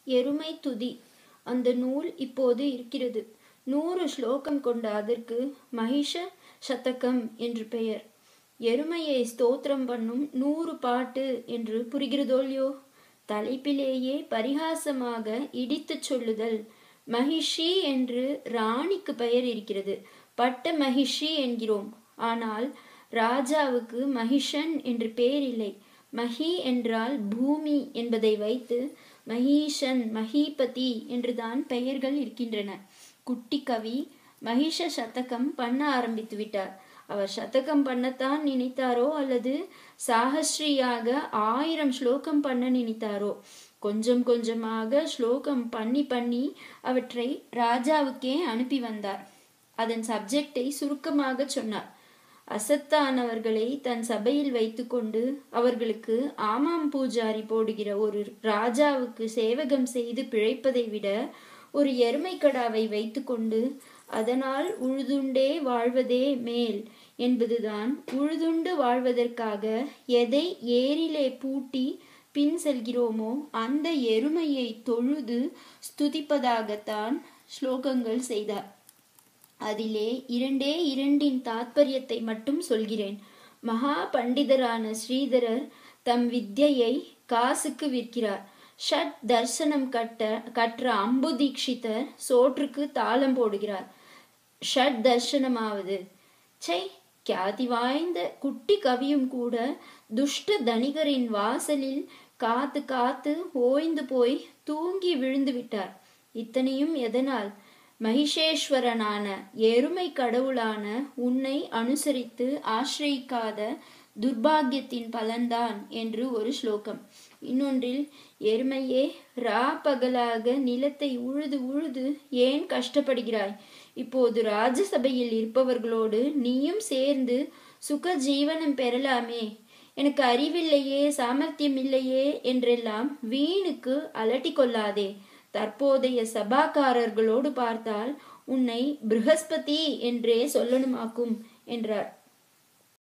எருமை துதி அந்த நூல் இப்போது இருக்கிறது நூறு ஸ்லோகம் கொண்ட அதற்கு மகிஷ சதகம் என்று பெயர் எருமையை ஸ்தோத்திரம் பண்ணும் நூறு பாட்டு என்று புரிகிறதோல்லையோ தலைப்பிலேயே பரிகாசமாக இடித்துச் சொல்லுதல் மகிஷி என்று ராணிக்கு பெயர் இருக்கிறது பட்ட மகிஷி என்கிறோம் ஆனால் ராஜாவுக்கு மகிஷன் என்று பெயர் இல்லை மகி என்றால் பூமி என்பதை வைத்து மகீஷன் மகீபதி என்றுதான் பெயர்கள் இருக்கின்றன குட்டி கவி மகிஷ சதகம் பண்ண ஆரம்பித்து விட்டார் அவர் சதகம் பண்ணத்தான் நினைத்தாரோ அல்லது சாகஸ்ரீயாக ஆயிரம் ஸ்லோகம் பண்ண நினைத்தாரோ கொஞ்சம் கொஞ்சமாக ஸ்லோகம் பண்ணி பண்ணி அவற்றை ராஜாவுக்கே அனுப்பி வந்தார் அதன் சப்ஜெக்டை சுருக்கமாக சொன்னார் அசத்தானவர்களை தன் சபையில் வைத்துக்கொண்டு அவர்களுக்கு ஆமாம் பூஜாரி போடுகிற ஒரு ராஜாவுக்கு சேவகம் செய்து பிழைப்பதை விட ஒரு எருமைக்கடாவை வைத்துக்கொண்டு அதனால் உழுதுண்டே வாழ்வதே மேல் என்பதுதான் உழுதுண்டு வாழ்வதற்காக எதை ஏரிலே பூட்டி பின் செல்கிறோமோ அந்த எருமையை தொழுது ஸ்துதிப்பதாகத்தான் ஸ்லோகங்கள் செய்தார் அதிலே இரண்டே இரண்டின் தாத்பரியத்தை மட்டும் சொல்கிறேன் மகா பண்டிதரான ஸ்ரீதரர் தம் வித்யை காசுக்கு விற்கிறார் ஷட் தர்சனம் கட்ட கற்ற அம்பு தீக்ஷிதர் சோற்றுக்கு தாளம் போடுகிறார் ஷட் தர்சனமாவது சை கியாதி வாய்ந்த குட்டி கவியும் கூட துஷ்ட தனிகரின் வாசலில் காத்து காத்து ஓய்ந்து போய் தூங்கி விழுந்து விட்டார் இத்தனையும் எதனால் மகிஷேஸ்வரனான எருமை கடவுளான உன்னை அனுசரித்து ஆசிரியிக்காத துர்பாகியத்தின் பலன்தான் என்று ஒரு ஸ்லோகம் இன்னொன்றில் எருமையே ரா பகலாக நிலத்தை உழுது உழுது ஏன் கஷ்டப்படுகிறாய் இப்போது ராஜசபையில் இருப்பவர்களோடு நீயும் சேர்ந்து சுக ஜீவனம் பெறலாமே எனக்கு அறிவில்லையே சாமர்த்தியம் இல்லையே என்றெல்லாம் வீணுக்கு அலட்டி கொள்ளாதே தற்போதைய சபாக்காரர்களோடு பார்த்தால் உன்னை ப்ரஹஸ்பதி என்றே சொல்லணுமாக்கும் என்றார்